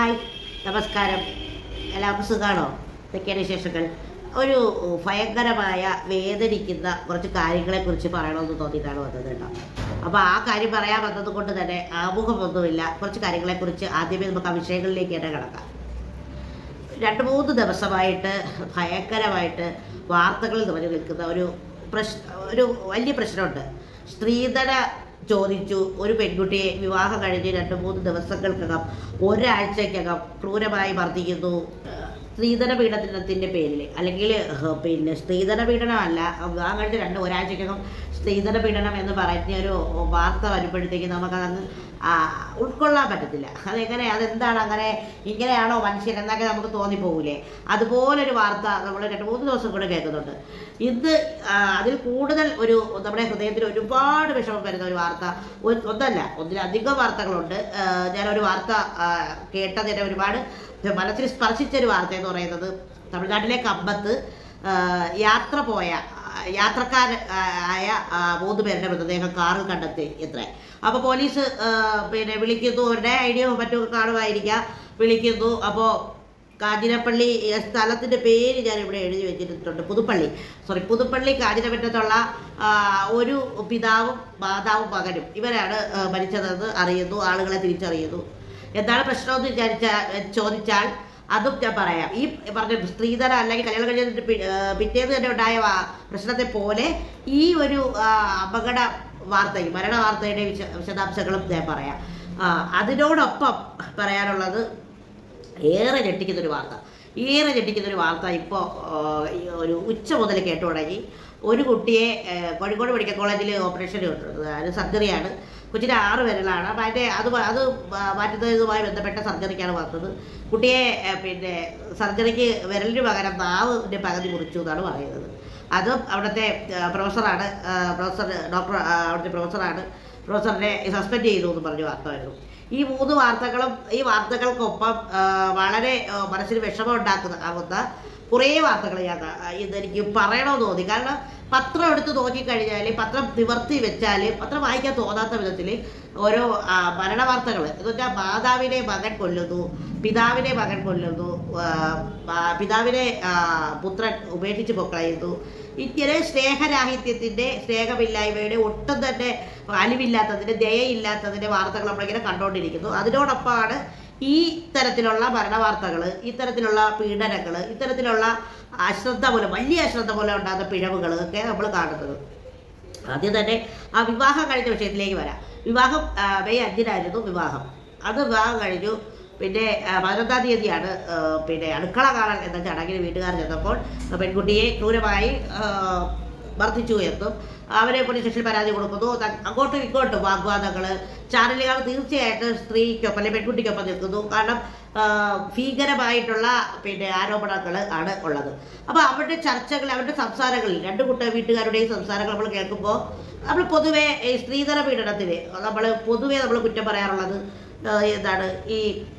hi നമസ്കാരം എല്ലാവർക്കും സുഖമാണോ ഇതൊക്കെയാണ് വിശേഷങ്ങൾ ഒരു ഭയങ്കരമായ വേദനിക്കുന്ന കുറച്ച് കാര്യങ്ങളെക്കുറിച്ച് പറയണമെന്ന് തോന്നിയിട്ടാണ് വന്നത് കേട്ടോ അപ്പോൾ ആ കാര്യം പറയാൻ വന്നത് കൊണ്ട് തന്നെ ആമുഖമൊന്നുമില്ല കുറച്ച് കാര്യങ്ങളെക്കുറിച്ച് ആദ്യമേ നമുക്ക് ആ വിഷയങ്ങളിലേക്ക് തന്നെ കിടക്കാം രണ്ട് മൂന്ന് ദിവസമായിട്ട് ഭയങ്കരമായിട്ട് വാർത്തകളിൽ നിറഞ്ഞു നിൽക്കുന്ന ഒരു പ്രശ്ന ഒരു വലിയ പ്രശ്നമുണ്ട് സ്ത്രീധന ചോദിച്ചു ഒരു പെൺകുട്ടിയെ വിവാഹം കഴിഞ്ഞ് രണ്ട് മൂന്ന് ദിവസങ്ങൾക്കകം ഒരാഴ്ചക്കകം ക്രൂരമായി മർദ്ദിക്കുന്നു ഏഹ് സ്ത്രീധന പീഡനത്തിൻ്റെ പേരിൽ അല്ലെങ്കിൽ ഏഹ് പിന്നെ സ്ത്രീധന പീഡനമല്ല വിവാഹം കഴിഞ്ഞ് രണ്ട് ഒരാഴ്ചക്കകം സ്ത്രീധന പീഡനം എന്ന് പറഞ്ഞ ഒരു വാർത്ത വരുമ്പോഴത്തേക്ക് നമുക്കതങ്ങ് ആ, ഉൾക്കൊള്ളാൻ പറ്റത്തില്ല അതെങ്ങനെ അതെന്താണ് അങ്ങനെ ഇങ്ങനെയാണോ മനുഷ്യൻ എന്നൊക്കെ നമുക്ക് തോന്നിപ്പോകൂലേ അതുപോലൊരു വാർത്ത നമ്മൾ രണ്ട് മൂന്ന് ദിവസം കൂടെ കേൾക്കുന്നുണ്ട് ഇന്ന് ആ, അതിൽ കൂടുതൽ ഒരു നമ്മുടെ ഹൃദയത്തിൽ ഒരുപാട് വിഷമം വരുന്ന ഒരു വാർത്ത ഒരു- ഒന്നല്ല ഒന്നിലധികം വാർത്തകളുണ്ട് ആ, ഞാനൊരു വാർത്ത ആ, കേട്ടതിന് ഒരുപാട് മനസ്സിൽ സ്പർശിച്ച ഒരു വാർത്ത എന്ന് പറയുന്നത് തമിഴ്നാട്ടിലെ കമ്പത്ത് ആ, യാത്ര പോയ ആ, യാത്രക്കാരൻ ആ, ആയ ആ, മൂന്ന് പേരുടെ മൃതദേഹം കാറിൽ കണ്ടെത്തി എത്ര അപ്പോൾ പോലീസ് ആ, പിന്നെ വിളിക്കുന്നു അവരുടെ ഐഡിയ മറ്റും കാണുമായിരിക്കാം വിളിക്കുന്നു അപ്പോൾ കാഞ്ഞിരപ്പള്ളി ഏ, സ്ഥലത്തിൻ്റെ പേര് ഞാൻ ഇവിടെ എഴുതി വെച്ചിട്ടുണ്ട് പുതുപ്പള്ളി സോറി പുതുപ്പള്ളി കാഞ്ഞിരപ്പറ്റത്തുള്ള ആ, ഒരു പിതാവും മാതാവും മകനും ഇവരാണ് ആ, മരിച്ചതെന്ന് അറിയുന്നു ആളുകളെ തിരിച്ചറിയുന്നു എന്താണ് പ്രശ്നമെന്ന് വിചാരിച്ച ചോദിച്ചാൽ അതും ഞാൻ പറയാം ഈ പറഞ്ഞ സ്ത്രീധന അല്ലെങ്കിൽ കല്യാണം കഴിഞ്ഞിട്ട് പി- ആ, പിറ്റേന്ന് തന്നെ ഉണ്ടായ വാ- പ്രശ്നത്തെ പോലെ ഈ ഒരു ആ, അപകട വാർത്തയും മരണ വാർത്തയുടെ വിശ വിശദാംശങ്ങളും ഞാൻ പറയാം ആ, അതിനോടൊപ്പം പറയാനുള്ളത് ഏറെ ഞെട്ടിക്കുന്ന ഒരു വാർത്ത ഏറെ ഞെട്ടിക്കുന്ന ഒരു വാർത്ത ഇപ്പോൾ ഒരു ഉച്ച മുതൽ കേട്ടു തുടങ്ങി ഒരു കുട്ടിയെ ആ, കോഴിക്കോട് മെഡിക്കൽ കോളേജിൽ ഓപ്പറേഷൻ അത് സർജറിയാണ് കൊച്ചിൻ്റെ ആറ് വിരലാണ് അപ്പം അതിൻ്റെ അത് വ- അത് മാ- മാറ്റുന്നതുമായി ബന്ധപ്പെട്ട സർജറിക്കാണ് വന്നത് കുട്ടിയെ ആ, പിന്നെ സർജറിക്ക് വിരലിന് പകരം നാവിൻ്റെ പകുതി മുറിച്ചു എന്നാണ് പറയുന്നത് അതും അവിടുത്തെ ആ, പ്രൊഫസറാണ് ആ, പ്രൊഫസർ ഡോക്ടർ ആ, അവിടുത്തെ പ്രൊഫസറാണ് പ്രൊഫസറിനെ സസ്പെൻഡ് ചെയ്തു എന്ന് പറഞ്ഞ് വാർത്ത വരുന്നു ഈ മൂന്ന് വാർത്തകളും ഈ വാർത്തകൾക്കൊപ്പം ആ, വളരെ ആ, മനസ്സിന് വിഷമം ഉണ്ടാക്കുന്ന ആകുന്ന കുറേ വാർത്തകൾ ഞാൻ കാ- ഇതെനിക്ക് പറയണമെന്ന് തോന്നി കാരണം പത്രം എടുത്ത് നോക്കിക്കഴിഞ്ഞാൽ പത്രം നിവർത്തി വെച്ചാൽ പത്രം വായിക്കാൻ തോന്നാത്ത വിധത്തിൽ ഓരോ ആ, മരണവാർത്തകൾ എന്ന് വെച്ചാൽ മാതാവിനെ മകൻ കൊല്ലുന്നു പിതാവിനെ മകൻ കൊല്ലുന്നു ആ, ആ, പിതാവിനെ ആ, പുത്രൻ ഉപേക്ഷിച്ച് പൊക്കളയുന്നു ഇങ്ങനെ സ്നേഹരാഹിത്യത്തിൻ്റെ സ്നേഹമില്ലായ്മയുടെ ഒട്ടും തന്നെ അലിവില്ലാത്തതിൻ്റെ ദയയില്ലാത്തതിൻ്റെ വാർത്തകൾ നമ്മളിങ്ങനെ കണ്ടുകൊണ്ടിരിക്കുന്നു അതിനോടൊപ്പമാണ് ഈ തരത്തിലുള്ള ഭരണവാർത്തകൾ ഇത്തരത്തിലുള്ള പീഡനങ്ങൾ ഇത്തരത്തിലുള്ള അശ്രദ്ധ മൂലം വലിയ അശ്രദ്ധ മൂലം ഉണ്ടാകുന്ന പിഴവുകൾ ഒക്കെ നമ്മൾ കാണുന്നത് ആദ്യം തന്നെ ആ വിവാഹം കഴിഞ്ഞ വിഷയത്തിലേക്ക് വരാം വിവാഹം ആ, മെയ് അഞ്ചിനായിരുന്നു വിവാഹം അത് വിവാഹം കഴിഞ്ഞു പിന്നെ ആ, പതിനൊന്നാം തീയതിയാണ് ആ, പിന്നെ അടുക്കള കാണൽ എന്ന ചടങ്ങിന് വീട്ടുകാർ ചെന്നപ്പോൾ പെൺകുട്ടിയെ ക്രൂരമായി ആ, മർദ്ദിച്ചു എന്നും അവരെ പോലീസ് സ്റ്റേഷനിൽ പരാതി കൊടുക്കുന്നു ത- അങ്ങോട്ടും ഇങ്ങോട്ടും വാഗ്വാദങ്ങൾ ചാനലുകാർ തീർച്ചയായിട്ടും സ്ത്രീക്കൊപ്പം അല്ലെങ്കിൽ പെൺകുട്ടിക്കൊപ്പം നിൽക്കുന്നു കാരണം ആ, ഭീകരമായിട്ടുള്ള പിന്നെ ആരോപണങ്ങൾ ആണ് ഉള്ളത് അപ്പോൾ അവരുടെ ചർച്ചകൾ അവരുടെ സംസാരങ്ങളിൽ രണ്ട് കൂട്ട വീട്ടുകാരുടെയും സംസാരങ്ങൾ നമ്മൾ കേൾക്കുമ്പോൾ നമ്മൾ പൊതുവെ ഈ സ്ത്രീധന പീഡനത്തിന് നമ്മൾ പൊതുവെ നമ്മൾ കുറ്റം പറയാറുള്ളത് ആ, എന്താണ് ഈ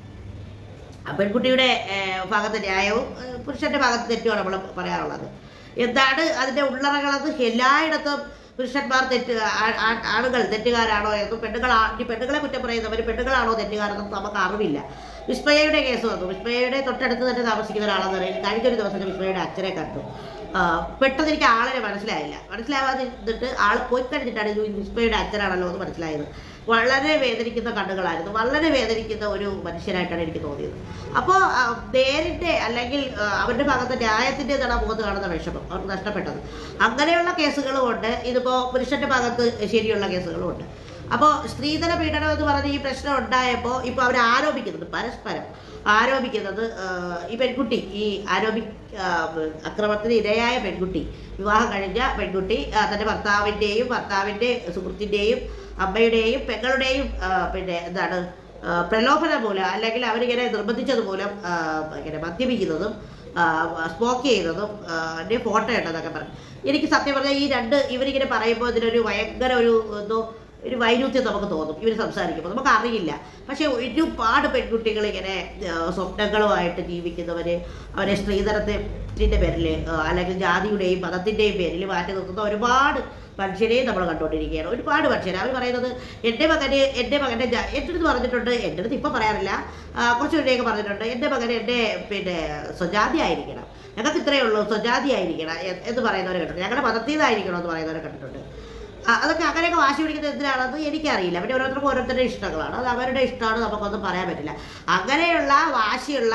ആ പെൺകുട്ടിയുടെ ഏഹ്, ഭാഗത്ത് ന്യായവും ഏഹ്, പുരുഷന്റെ ഭാഗത്ത് തെറ്റുമാണ് നമ്മൾ പറയാറുള്ളത് എന്താണ് അതിന്റെ ഉള്ളറകളത് എല്ലായിടത്തും പുരുഷന്മാർ തെറ്റ് ആ- ആ- ആണുങ്ങൾ തെറ്റുകാരാണോ എന്നും പെണ്ണുങ്ങൾ ഈ പെണ്ണുങ്ങളെ കുറ്റം പറയുന്നവർ പെണ്ണുങ്ങളാണോ തെറ്റുകാരെന്നും നമുക്ക് അറിവില്ല വിസ്മയയുടെ കേസ് വന്നു വിസ്മയയുടെ തൊട്ടടുത്ത് തന്നെ താമസിക്കുന്ന ഒരാളെന്ന് പറയുന്നത് കഴിഞ്ഞൊരു ദിവസം ഞാൻ വിസ്മയയുടെ അച്ഛനെ കണ്ടു ആ, പെട്ടെന്ന് എനിക്ക് ആളിനെ മനസ്സിലായില്ല മനസ്സിലാവാതിരുന്നിട്ട് ആൾ പോയി കഴിഞ്ഞിട്ടാണ് ഇത് വിസ്മയുടെ അച്ഛനാണല്ലോ എന്ന് മനസ്സിലായത് വളരെ വേദനിക്കുന്ന കണ്ണുകളായിരുന്നു വളരെ വേദനിക്കുന്ന ഒരു മനുഷ്യനായിട്ടാണ് എനിക്ക് തോന്നിയത് അപ്പോൾ നേരിൻ്റെ അല്ലെങ്കിൽ ആ, അവരുടെ ഭാഗത്ത് ന്യായത്തിൻ്റെതാണ് മുഖത്ത് കാണുന്ന വിഷമം അവർക്ക് നഷ്ടപ്പെട്ടത് അങ്ങനെയുള്ള കേസുകളും ഉണ്ട് ഇതിപ്പോൾ പുരുഷന്റെ ഭാഗത്ത് ശരിയുള്ള കേസുകളും ഉണ്ട് അപ്പോൾ സ്ത്രീധന പീഡനം എന്ന് പറഞ്ഞ ഈ പ്രശ്നം ഉണ്ടായപ്പോൾ ഇപ്പോൾ അവർ ആരോപിക്കുന്നുണ്ട് പരസ്പരം ആരോപിക്കുന്നത് ആ, ഈ പെൺകുട്ടി ഈ ആരോപി ആ, അക്രമത്തിന് ഇരയായ പെൺകുട്ടി വിവാഹം കഴിഞ്ഞ പെൺകുട്ടി ആ, തൻ്റെ ഭർത്താവിൻ്റെയും ഭർത്താവിൻ്റെ സുഹൃത്തിൻ്റെയും അമ്മയുടെയും പെങ്ങളുടെയും ആ, പിന്നെ എന്താണ് ആ, പ്രലോഭനം മൂലം അല്ലെങ്കിൽ അവരിങ്ങനെ നിർബന്ധിച്ചത് മൂലം ആ, ഇങ്ങനെ മദ്യപിക്കുന്നതും സ്മോക്ക് ചെയ്യുന്നതും ആ, എൻ്റെ ഫോട്ടോ ഉണ്ടെന്നൊക്കെ പറഞ്ഞു എനിക്ക് സത്യം പറഞ്ഞാൽ ഈ രണ്ട് ഇവരിങ്ങനെ പറയുമ്പോൾ ഇതിനൊരു ഭയങ്കര ഒരു എന്തോ ഒരു വൈരുദ്ധ്യം നമുക്ക് തോന്നും ഇവർ സംസാരിക്കുമ്പോൾ നമുക്ക് അറിയില്ല പക്ഷേ ഒരുപാട് പെൺകുട്ടികൾ ഇങ്ങനെ ആ, സ്വപ്നങ്ങളുമായിട്ട് ജീവിക്കുന്നവർ അവരെ സ്ത്രീധനത്തിൻ്റെ പേരിൽ അല്ലെങ്കിൽ ജാതിയുടെയും മതത്തിൻ്റെയും പേരിൽ മാറ്റി നിർത്തുന്ന ഒരുപാട് മനുഷ്യരെയും നമ്മൾ കണ്ടുകൊണ്ടിരിക്കുകയാണ് ഒരുപാട് മനുഷ്യർ അവർ പറയുന്നത് എൻ്റെ മകന് എൻ്റെ മകൻ്റെ ജാ- എൻ്റെ അടുത്ത് പറഞ്ഞിട്ടുണ്ട് എൻ്റെ അടുത്ത് ഇപ്പം പറയാറില്ല ആ, കുറച്ച് മുന്നേക്ക് പറഞ്ഞിട്ടുണ്ട് എൻ്റെ മകന് എൻ്റെ പിന്നെ സ്വജാതി ആയിരിക്കണം ഞങ്ങൾക്ക് ഇത്രയേ ഉള്ളൂ സ്വജാതി ആയിരിക്കണം എ- എന്ന് പറയുന്നവരെ കണ്ടിട്ടുണ്ട് ഞങ്ങളുടെ മതത്തീതായിരിക്കണം എന്ന് പറയുന്നവരെ കണ്ടിട്ടുണ്ട് ആ, അതൊക്കെ അങ്ങനെയൊക്കെ വാശി പിടിക്കുന്നത് എന്തിനാണെന്ന് എനിക്കറിയില്ല പിന്നെ ഓരോരുത്തർക്കും ഓരോരുത്തരുടെ ഇഷ്ടങ്ങളാണ് അത് അവരുടെ ഇഷ്ടമാണ് നമുക്കൊന്നും പറയാൻ പറ്റില്ല അങ്ങനെയുള്ള വാശിയുള്ള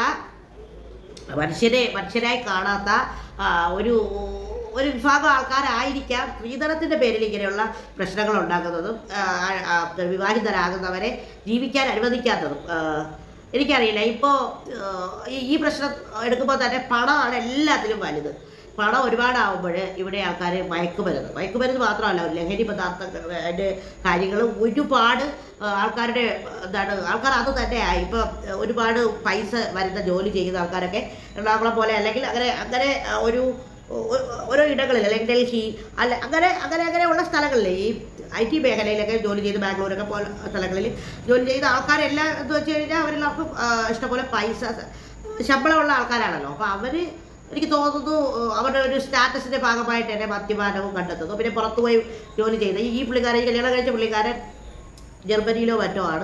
മനുഷ്യരെ മനുഷ്യരായി കാണാത്ത ആ, ഒരു ഒരു വിഭാഗം ആൾക്കാരായിരിക്കാം സ്ത്രീധനത്തിൻ്റെ പേരിൽ ഇങ്ങനെയുള്ള പ്രശ്നങ്ങൾ ഉണ്ടാക്കുന്നതും ആ, ആ, വിവാഹിതരാകുന്നവരെ ജീവിക്കാൻ അനുവദിക്കാത്തതും ആ, എനിക്കറിയില്ല ഇപ്പോൾ ഈ പ്രശ്നം എടുക്കുമ്പോൾ തന്നെ പണമാണ് എല്ലാത്തിലും വലുത് പണം ഒരുപാടാവുമ്പോൾ ഇവിടെ ആൾക്കാർ മയക്കുമരുന്ന് മയക്കുമരുന്ന് മാത്രമല്ല ലഹരി പദാർത്ഥങ്ങൾ അതിൻ്റെ കാര്യങ്ങൾ ഒരുപാട് ആ, ആൾക്കാരുടെ എന്താണ് ആൾക്കാർ അത് തന്നെയായി ഇപ്പോൾ ഒരുപാട് പൈസ വരുന്ന ജോലി ചെയ്യുന്ന ആൾക്കാരൊക്കെ എറണാകുളം പോലെ അല്ലെങ്കിൽ അങ്ങനെ അങ്ങനെ ആ, ഒരു ഒ- ഓരോ ഇടങ്ങളിൽ അല്ലെങ്കിൽ ഡൽഹി അല്ല അങ്ങനെ അങ്ങനെ അങ്ങനെയുള്ള സ്ഥലങ്ങളിൽ ഈ ഐ ടി മേഖലയിലൊക്കെ ജോലി ചെയ്ത് ബാംഗ്ലൂരൊക്കെ പോലെ സ്ഥലങ്ങളിൽ ജോലി ചെയ്ത ആൾക്കാരെല്ലാം എന്ന് വെച്ച് കഴിഞ്ഞാൽ അവരെല്ലാവർക്കും ആ, ഇഷ്ടംപോലെ പൈസ ശമ്പളമുള്ള ആൾക്കാരാണല്ലോ അപ്പോൾ അവർ എനിക്ക് തോന്നുന്നു ഏഹ്, അവരുടെ ഒരു സ്റ്റാറ്റസിന്റെ ഭാഗമായിട്ട് തന്നെ മദ്യപാനവും കണ്ടെത്തുന്നു പിന്നെ പുറത്തു പോയി ജോലി ചെയ്ത് ഈ പുള്ളിക്കാരൻ ഈ കല്യാണം കഴിച്ച പുള്ളിക്കാരൻ ജർമ്മനിയിലോ മറ്റോ ആണ്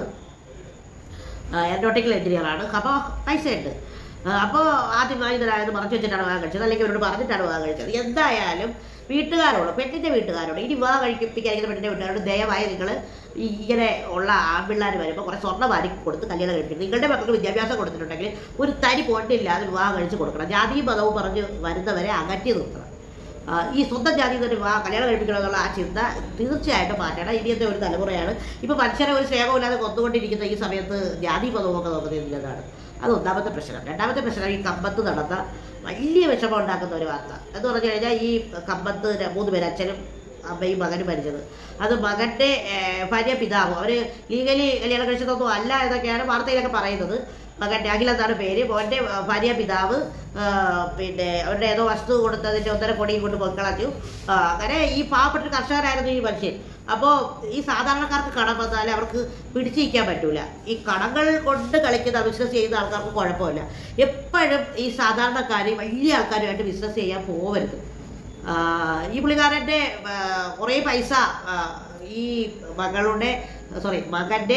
എയറോട്ടിക്കൽ എഞ്ചിനീയറാണ് അപ്പോൾ പൈസ ഉണ്ട് അപ്പോൾ ആദ്യം വാങ്ങിയതായത് മറച്ചു വെച്ചിട്ടാണ് വിവാഹം കഴിച്ചത് അല്ലെങ്കിൽ അവരോട് പറഞ്ഞിട്ടാണ് വിവാഹം കഴിച്ചത് എന്തായാലും വീട്ടുകാരോട് പെണ്ണിൻ്റെ വീട്ടുകാരോട് ഇനി വിവാഹം കഴിപ്പിക്കാതിരിക്കുന്ന പെണ്ണിൻ്റെ വീട്ടുകാരോട് ദയവായി നിങ്ങൾ ഇങ്ങനെ ഉള്ള ആൺപിള്ളേർ വരുമ്പോൾ കുറേ സ്വർണ്ണ വാരി കൊടുത്ത് കല്യാണം കഴിപ്പിക്കും നിങ്ങളുടെ മക്കൾക്ക് വിദ്യാഭ്യാസം കൊടുത്തിട്ടുണ്ടെങ്കിൽ ഒരു തരി പോയിട്ടില്ലാതെ വിവാഹം കഴിച്ച് കൊടുക്കണം ജാതിയും മതവും പറഞ്ഞ് വരുന്നവരെ അകറ്റി നിർത്തണം ആ, ഈ സ്വന്തം ജാതി തന്നെ വിവാഹം കല്യാണം കഴിപ്പിക്കണം എന്നുള്ള ആ ചിന്ത തീർച്ചയായിട്ടും മാറ്റണം ഇനിയത്തെ ഒരു തലമുറയാണ് ഇപ്പോൾ മനുഷ്യരെ ഒരു സ്നേഹമില്ലാതെ കൊന്നുകൊണ്ടിരിക്കുന്ന ഈ സമയത്ത് ജാതി മതവും ഒക്കെ നോക്കുന്നതിൻ്റെതാണ് അത് ഒന്നാമത്തെ പ്രശ്നം രണ്ടാമത്തെ പ്രശ്നം ഈ കമ്പത്ത് നടന്ന വലിയ വിഷമം ഉണ്ടാക്കുന്ന ഒരു വാർത്ത എന്ന് പറഞ്ഞു കഴിഞ്ഞാൽ ഈ കമ്പത്ത് ര- മൂന്ന് പേര് അച്ഛനും അമ്മയും മകനും മരിച്ചത് അത് മകൻ്റെ ഏഹ്, ഭാര്യ പിതാവും അവർ ലീഗലി കല്യാണം കഴിച്ചതൊന്നും അല്ല എന്നൊക്കെയാണ് വാർത്തയിലൊക്കെ പറയുന്നത് മകൻ്റെ അഖിൽ എന്നാണ് പേര് മോൻ്റെ ആ, ഭാര്യ പിതാവ് ആ, പിന്നെ അവരുടെ ഏതോ വസ്തു കൊടുത്തതിൻ്റെ ഒന്നര കൊടിയും കൊണ്ട് പൊക്കളഞ്ഞു ആ, അങ്ങനെ ഈ പാവപ്പെട്ട കർഷകരായിരുന്നു ഈ മനുഷ്യൻ അപ്പോൾ ഈ സാധാരണക്കാർക്ക് കടം വന്നാൽ അവർക്ക് പിടിച്ചു നിൽക്കാൻ പറ്റൂല ഈ കടങ്ങൾ കൊണ്ട് കളിക്കുന്ന ബിസിനസ് ചെയ്യുന്ന ആൾക്കാർക്ക് കുഴപ്പമില്ല എപ്പോഴും ഈ സാധാരണക്കാർ വലിയ ആൾക്കാരുമായിട്ട് ബിസിനസ് ചെയ്യാൻ പോകരുത് ആ, ഈ പുള്ളിക്കാരൻ്റെ ആ, കുറേ പൈസ ആ, ഈ മകളുടെ സോറി മകൻ്റെ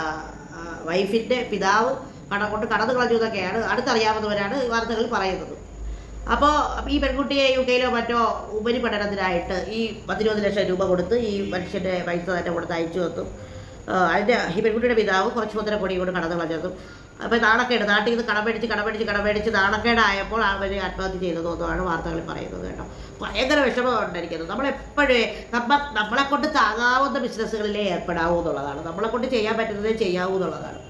വൈഫിൻ്റെ പിതാവ് കട കൊണ്ട് കടന്നു കളഞ്ഞു എന്നൊക്കെയാണ് അടുത്തറിയാവുന്നവരാണ് ഈ വാർത്തകളിൽ പറയുന്നത് അപ്പോൾ ഈ പെൺകുട്ടിയെ യു കെയിലോ മറ്റോ ഉപരിപഠനത്തിനായിട്ട് ഈ പത്തിരുപത് ലക്ഷം രൂപ കൊടുത്ത് ഈ മനുഷ്യൻ്റെ പൈസ തന്നെ കൊടുത്ത് അയച്ചു വന്നു ആ, അതിൻ്റെ ഈ പെൺകുട്ടിയുടെ പിതാവ് കുറച്ച് മുതല കൊടി കൊണ്ട് കടന്നു കളഞ്ഞതും അപ്പോൾ നാണക്കേട് നാട്ടിൽ നിന്ന് കടമേടിച്ച് കടമേടിച്ച് കടമേടിച്ച് നാണക്കേടായപ്പോൾ അവർ ആത്മഹത്യ ചെയ്തതെന്നാണ് വാർത്തകളിൽ പറയുന്നത് കേട്ടോ ഭയങ്കര വിഷമമുണ്ടായിരിക്കുന്നത് നമ്മളെപ്പോഴേ നമ്മ നമ്മളെ കൊണ്ട് താങ്ങാവുന്ന ബിസിനസ്സുകളിലേ ഏർപ്പെടാവൂ എന്നുള്ളതാണ് നമ്മളെ കൊണ്ട് ചെയ്യാൻ പറ്റുന്നതേ ചെയ്യാവൂ എന്നുള്ളതാണ്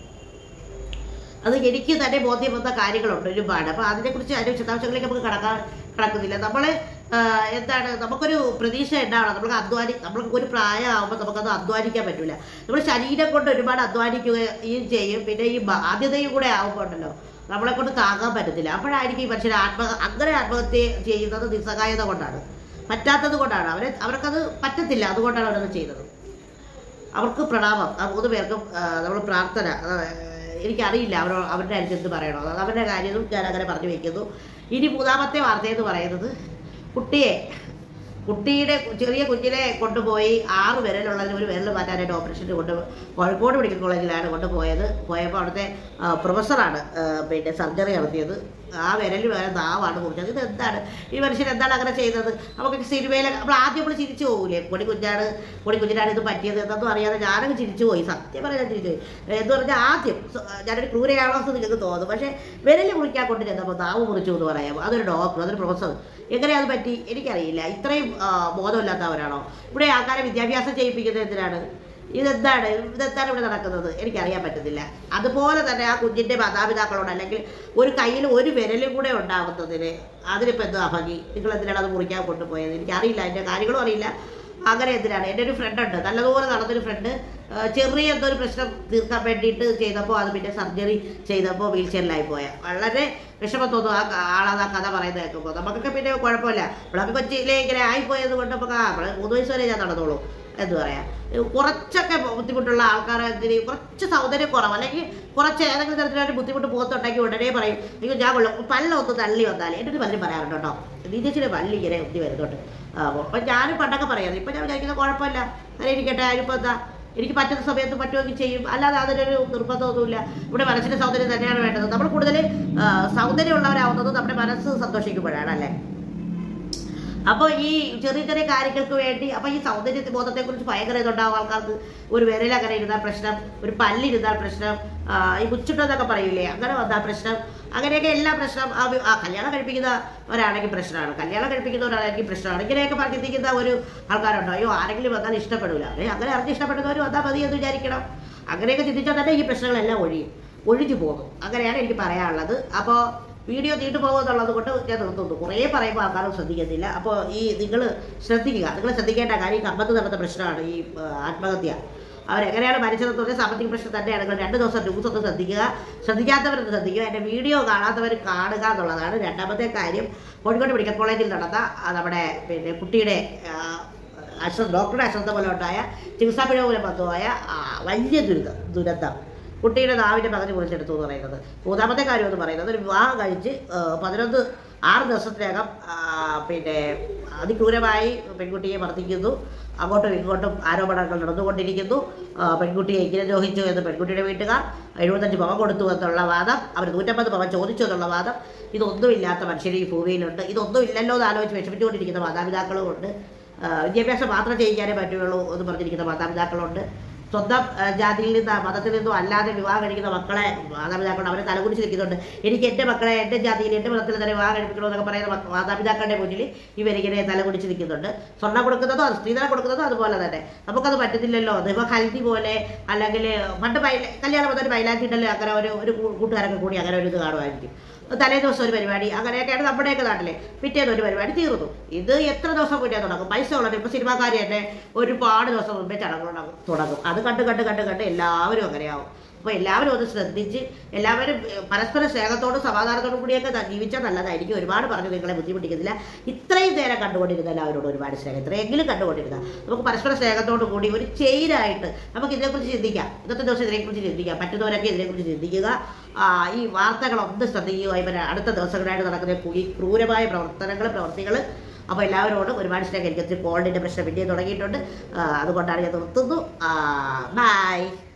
അത് എനിക്ക് തന്നെ ബോധ്യം വന്ന കാര്യങ്ങളുണ്ട് ഒരുപാട് അപ്പോൾ അതിനെക്കുറിച്ച് അതിൻ്റെ വിശദാംശങ്ങളിലേക്ക് നമുക്ക് കടക്കാൻ കടക്കുന്നില്ല നമ്മൾ എന്താണ് നമുക്കൊരു പ്രതീക്ഷ ഉണ്ടാവണം നമുക്ക് അധ്വാനി നമ്മൾക്ക് ഒരു പ്രായമാകുമ്പോൾ നമുക്കത് അധ്വാനിക്കാൻ പറ്റില്ല നമ്മൾ ശരീരം കൊണ്ട് ഒരുപാട് അധ്വാനിക്കുകയും ചെയ്യും പിന്നെ ഈ ബാധ്യതയും കൂടെ ആകുമ്പോൾ ഉണ്ടല്ലോ നമ്മളെ കൊണ്ട് താങ്ങാൻ പറ്റത്തില്ല അപ്പോഴായിരിക്കും ഈ മനുഷ്യർ ആത്മ അങ്ങനെ ആത്മഹത്യ ചെയ്യുന്നത് നിസ്സഹായത കൊണ്ടാണ് പറ്റാത്തത് കൊണ്ടാണ് അവരെ അവർക്കത് പറ്റത്തില്ല അതുകൊണ്ടാണ് അവരത് ചെയ്തത് അവർക്ക് പ്രണാമം ആ മൂന്ന് പേർക്കും നമ്മൾ പ്രാർത്ഥന ആ, എനിക്കറിയില്ല അവർ അവരുടെ അനുസരിച്ച് പറയണോ അത് അവരുടെ കാര്യം ഞാൻ അങ്ങനെ പറഞ്ഞു വയ്ക്കുന്നു ഇനി മൂന്നാമത്തെ വാർത്തയെന്ന് പറയുന്നത് കുട്ടിയെ കുട്ടിയുടെ ചെറിയ കുഞ്ഞിനെ കൊണ്ടുപോയി ആറ് വിരലുള്ളതിന് ഒരു വിരൽ മാറ്റാനായിട്ട് ഓപ്പറേഷന് കൊണ്ട് കോഴിക്കോട് മെഡിക്കൽ കോളേജിലാണ് കൊണ്ടുപോയത് പോയപ്പോൾ അവിടുത്തെ ആ, പ്രൊഫസറാണ് ആ, പിന്നെ സർജറി നടത്തിയത് ആ വിരലിൽ വേറെ നാവാണ് കുറിച്ചത് ഇത് എന്താണ് ഈ മനുഷ്യൻ എന്താണ് അങ്ങനെ ചെയ്തത് നമുക്ക് സിനിമയിൽ നമ്മൾ ആദ്യം നമ്മൾ ചിരിച്ചു പോകൂലേ പൊടി കുഞ്ഞാണ് പൊടി കുഞ്ഞിനാണ് ഇത് പറ്റിയത് എന്നൊന്നും അറിയാതെ ഞാനങ്ങ് ചിരിച്ചു പോയി സത്യം പറയാൻ ചിരിച്ചു പോയി എന്ന് പറഞ്ഞാൽ ആദ്യം സ- ഞാനൊരു ക്രൂരയാണോ എന്ന് നിങ്ങൾക്ക് തോന്നും പക്ഷേ വിരൽ മുറിക്കാൻ കൊണ്ട് ചെന്നപ്പോൾ നാവ് മുറിച്ചു എന്ന് പറയാം അതൊരു ഡോക്ടർ അതൊരു പ്രൊഫസർ എങ്ങനെ അത് പറ്റി എനിക്കറിയില്ല ഇത്രയും ആ, ബോധമില്ലാത്തവരാണോ ഇവിടെ ആൾക്കാരെ വിദ്യാഭ്യാസം ചെയ്യിപ്പിക്കുന്നത് എന്തിനാണ് ഇതെന്താണ് ഇതെന്താണ് ഇവിടെ നടക്കുന്നത് എനിക്കറിയാൻ പറ്റുന്നില്ല അതുപോലെ തന്നെ ആ കുഞ്ഞിൻ്റെ മാതാപിതാക്കളോട് അല്ലെങ്കിൽ ഒരു കയ്യിൽ ഒരു വിരലും കൂടെ ഉണ്ടാകുന്നതിന് അതിനിപ്പോൾ എന്തോ ഭംഗി നിങ്ങൾ എന്തിനാണ് അത് മുറിക്കാൻ കൊണ്ടുപോയത് എനിക്കറിയില്ല അതിൻ്റെ കാര്യങ്ങളും അറിയില്ല അങ്ങനെ എന്തിനാണ് എൻ്റെ ഒരു ഫ്രണ്ട് ഉണ്ട് നല്ലതുപോലെ നടന്നൊരു ഫ്രണ്ട് ചെറിയ എന്തോ ഒരു പ്രശ്നം തീർക്കാൻ വേണ്ടിയിട്ട് ചെയ്തപ്പോൾ അത് പിന്നെ സർജറി ചെയ്തപ്പോൾ വീൽ ചെയറിലായി പോയ വളരെ വിഷമം തോന്നും ആ ക- ആളത് ആ കഥ പറയുന്നത് കേൾക്കുമ്പോൾ നമുക്കൊക്കെ പിന്നെ കുഴപ്പമില്ല നമ്മളൊക്കെ കൊച്ചിയിലെ ഇങ്ങനെ ആയിപ്പോയത് കൊണ്ട് നമുക്ക് ആ നമ്മള് മൂന്ന് വയസ്സ് വരെ ഞാൻ നടന്നോളൂ എന്ത് പറയാ കുറച്ചൊക്കെ ബുദ്ധിമുട്ടുള്ള ആൾക്കാരെ കുറച്ച് സൗന്ദര്യം കുറവ് അല്ലെങ്കിൽ കുറച്ച് ഏതെങ്കിലും തരത്തിലൊരു ബുദ്ധിമുട്ട് പോകത്തുണ്ടെങ്കിൽ ഉടനെ പറയും അയ്യോ ഞാൻ കൊള്ളാം പല്ലൊന്ന് തള്ളി വന്നാൽ എൻ്റെ അടുത്ത് പലരും പറയാറുണ്ട് കേട്ടോ നീതിച്ചിൻ്റെ പല്ല് ഇങ്ങനെ ഒത്തി വരുന്നുണ്ട് ആ, അപ്പം ഞാനും പണ്ടൊക്കെ പറയാറ് ഇപ്പം ഞാൻ വിചാരിക്കുന്ന കുഴപ്പമില്ല അങ്ങനെ ഇരിക്കട്ടെ അതിനിപ്പോൾ എന്താ എനിക്ക് പറ്റുന്ന സമയത്ത് പറ്റുമെങ്കിൽ ചെയ്യും അല്ലാതെ അതിനൊരു നിർബന്ധമൊന്നുമില്ല ഇവിടെ മനസ്സിൻ്റെ സൗന്ദര്യം തന്നെയാണ് വേണ്ടത് നമ്മൾ കൂടുതൽ സൗന്ദര്യമുള്ളവരാവുന്നത് നമ്മുടെ മനസ്സ് സന്തോഷിക്കുമ്പോഴാണ് അല്ലേ അപ്പോൾ ഈ ചെറിയ ചെറിയ കാര്യങ്ങൾക്ക് വേണ്ടി അപ്പോൾ ഈ സൗന്ദര്യ ബോധത്തെ കുറിച്ച് ഭയങ്കര ഇതുണ്ടാവും ആൾക്കാർക്ക് ഒരു വിരൽ അങ്ങനെ ഇരുന്നാൽ പ്രശ്നം ഒരു പല്ലിരുന്നാൽ പ്രശ്നം ആ, ഈ മുച്ചിട്ടെന്നൊക്കെ പറയില്ലേ അങ്ങനെ വന്നാൽ പ്രശ്നം അങ്ങനെയൊക്കെ എല്ലാ പ്രശ്നം ആ വി- ആ കല്യാണം കഴിപ്പിക്കുന്നവരാണെങ്കിൽ പ്രശ്നമാണ് കല്യാണം കഴിപ്പിക്കുന്നവരാണെങ്കിൽ പ്രശ്നമാണ് ഇങ്ങനെയൊക്കെ പറഞ്ഞ് ചിന്തിക്കുന്ന ഒരു ആൾക്കാരുണ്ടോ അയ്യോ ആരെങ്കിലും വന്നാൽ ഇഷ്ടപ്പെടില്ല അല്ലെ അങ്ങനെ അറിഞ്ഞ് ഇഷ്ടപ്പെടുന്നവർ വന്നാൽ മതി എന്ന് വിചാരിക്കണം അങ്ങനെയൊക്കെ ചിന്തിച്ചാൽ തന്നെ ഈ പ്രശ്നങ്ങളെല്ലാം ഒഴിയും ഒഴിഞ്ഞു പോകും അങ്ങനെയാണ് എനിക്ക് പറയാനുള്ളത് അപ്പോൾ വീഡിയോ നീണ്ടു പോകുമെന്നുള്ളത് കൊണ്ട് ഞാൻ നിർത്തുന്നു കുറേ പറയുമ്പോൾ ആൾക്കാരും ശ്രദ്ധിക്കുന്നില്ല അപ്പോൾ ഈ നിങ്ങൾ ശ്രദ്ധിക്കുക നിങ്ങൾ ശ്രദ്ധിക്കേണ്ട കാര്യം ഈ കമ്പത്ത് നടന്ന പ്രശ്നമാണ് ഈ ആ, ആത്മഹത്യ അവരെങ്ങനെയാണ് മരിച്ചതെന്ന് പറഞ്ഞാൽ സാമ്പത്തിക പ്രശ്നം തന്നെയാണ് നിങ്ങൾ രണ്ട് ദിവസം ന്യൂസ് ഒന്ന് ശ്രദ്ധിക്കുക ശ്രദ്ധിക്കാത്തവരൊന്ന് ശ്രദ്ധിക്കുക എൻ്റെ വീഡിയോ കാണാത്തവർ കാണുക എന്നുള്ളതാണ് രണ്ടാമത്തെ കാര്യം കോഴിക്കോട് മെഡിക്കൽ കോളേജിൽ നടന്ന ആ, നമ്മുടെ പിന്നെ കുട്ടിയുടെ ആ, അശ്ര ഡോക്ടറുടെ അശ്രദ്ധ പോലെ ഉണ്ടായ ചികിത്സാ പിഴവ് മൂലം വന്നുപോയ ആ, വലിയ ദുരിതം ദുരന്തം കുട്ടിയുടെ നാവിൻ്റെ പകുതി മുറിച്ചെടുത്തു എന്ന് പറയുന്നത് മൂന്നാമത്തെ കാര്യം എന്ന് പറയുന്നത് ഒരു വിവാഹം കഴിച്ച് ആ, പതിനൊന്ന് ആറ് ദിവസത്തിനകം ആ, പിന്നെ അതിക്രൂരമായി പെൺകുട്ടിയെ മർദ്ദിക്കുന്നു അങ്ങോട്ടും ഇങ്ങോട്ടും ആരോപണങ്ങൾ നടന്നുകൊണ്ടിരിക്കുന്നു ആ, പെൺകുട്ടിയെ ഇങ്ങനെ ദ്രോഹിച്ചു എന്ന് പെൺകുട്ടിയുടെ വീട്ടുകാർ എഴുപത്തഞ്ച് പവൻ കൊടുത്തു എന്നുള്ള വാദം അവർ നൂറ്റമ്പത് പവൻ ചോദിച്ചു എന്നുള്ള വാദം ഇതൊന്നുമില്ലാത്ത മനുഷ്യർ ഈ ഭൂമിയിലുണ്ട് ഇതൊന്നും ഇല്ലല്ലോ എന്ന് ആലോചിച്ച് വിഷമിച്ചുകൊണ്ടിരിക്കുന്ന മാതാപിതാക്കളും ഉണ്ട് ആ, വിദ്യാഭ്യാസം മാത്രം ചെയ്യിക്കാനേ പറ്റുള്ളൂ എന്ന് പറഞ്ഞിരിക്കുന്ന മാതാപിതാക്കളുണ്ട് സ്വന്തം ആ, ജാതിയിൽ നിന്ന് മതത്തിൽ നിന്നും അല്ലാതെ വിവാഹം കഴിക്കുന്ന മക്കളെ മാതാപിതാക്കളുടെ അവരെ തലകുടിച്ച് നിൽക്കുന്നുണ്ട് എനിക്ക് എൻ്റെ മക്കളെ എൻ്റെ ജാതിയിൽ എൻ്റെ മതത്തിൽ തന്നെ വിവാഹം കഴിപ്പിക്കണമെന്നൊക്കെ പറയുന്ന മക്ക- മാതാപിതാക്കളുടെ മുന്നിൽ ഇവരിങ്ങനെ തലകുടിച്ച് നിൽക്കുന്നുണ്ട് സ്വർണ്ണം കൊടുക്കുന്നതോ അത് സ്ത്രീധനം കൊടുക്കുന്നതോ അതുപോലെ തന്നെ നമുക്കത് പറ്റുന്നില്ലല്ലോ അതിപ്പോൾ ഹൽദി പോലെ അല്ലെങ്കിൽ പണ്ട് മൈല കല്യാണം വന്നൊരു മൈലാഞ്ചി ഉണ്ടല്ലോ അങ്ങനെ ഒരു ഒരു കൂ- കൂട്ടുകാരൊക്കെ കൂടി അങ്ങനെ ഒരു ഇത് കാണുമായിരിക്കും തലേ ദിവസം ഒരു പരിപാടി അങ്ങനെയൊക്കെയാണ് നമ്മുടെയൊക്കെ നാട്ടിലെ പിറ്റേന്ന് ഒരു പരിപാടി തീർന്നു ഇത് എത്ര ദിവസം മുന്നേ തുടങ്ങും പൈസ ഉള്ളത് ഇപ്പോൾ സിനിമാക്കാർ തന്നെ ഒരുപാട് ദിവസം മുമ്പേ ചടങ്ങുകൾ തുടങ്ങും അത് കണ്ട് കണ്ട് കണ്ട് കണ്ട് എല്ലാവരും അങ്ങനെയാവും അപ്പോൾ എല്ലാവരും ഒന്ന് ശ്രദ്ധിച്ച് എല്ലാവരും ഏഹ്, പരസ്പര സ്നേഹത്തോടും സമാധാനത്തോടും കൂടിയൊക്കെ ത- ജീവിച്ചാൽ നല്ലതായിരിക്കും ഒരുപാട് പറഞ്ഞു നിങ്ങളെ ബുദ്ധിമുട്ടിക്കുന്നില്ല ഇത്രയും നേരം കണ്ടുകൊണ്ടിരുന്ന എല്ലാവരോടും ഒരുപാട് സ്നേഹം ഇത്രയെങ്കിലും കണ്ടുകൊണ്ടിരുന്ന നമുക്ക് പരസ്പര സ്നേഹത്തോടു കൂടി ഒരു ചെയിനായിട്ട് നമുക്ക് ഇതിനെക്കുറിച്ച് ചിന്തിക്കാം ഇന്നത്തെ ദിവസം ഇതിനെക്കുറിച്ച് ചിന്തിക്കാം പറ്റുന്നവരൊക്കെ ഇതിനെക്കുറിച്ച് ചിന്തിക്കുക ആ, ഈ വാർത്തകളൊന്ന് ശ്രദ്ധിക്കുക ഇവർ അടുത്ത ദിവസങ്ങളായിട്ട് നടക്കുന്ന ഈ ക്രൂരമായ പ്രവർത്തനങ്ങൾ പ്രവർത്തികൾ അപ്പോൾ എല്ലാവരോടും ഒരുപാട് സ്നേഹം എനിക്ക് കോൾഡിൻ്റെ പ്രശ്നം പിന്നെയും തുടങ്ങിയിട്ടുണ്ട് ആ, അതുകൊണ്ടാണ് ഞാൻ നിർത്തുന്നു ബൈ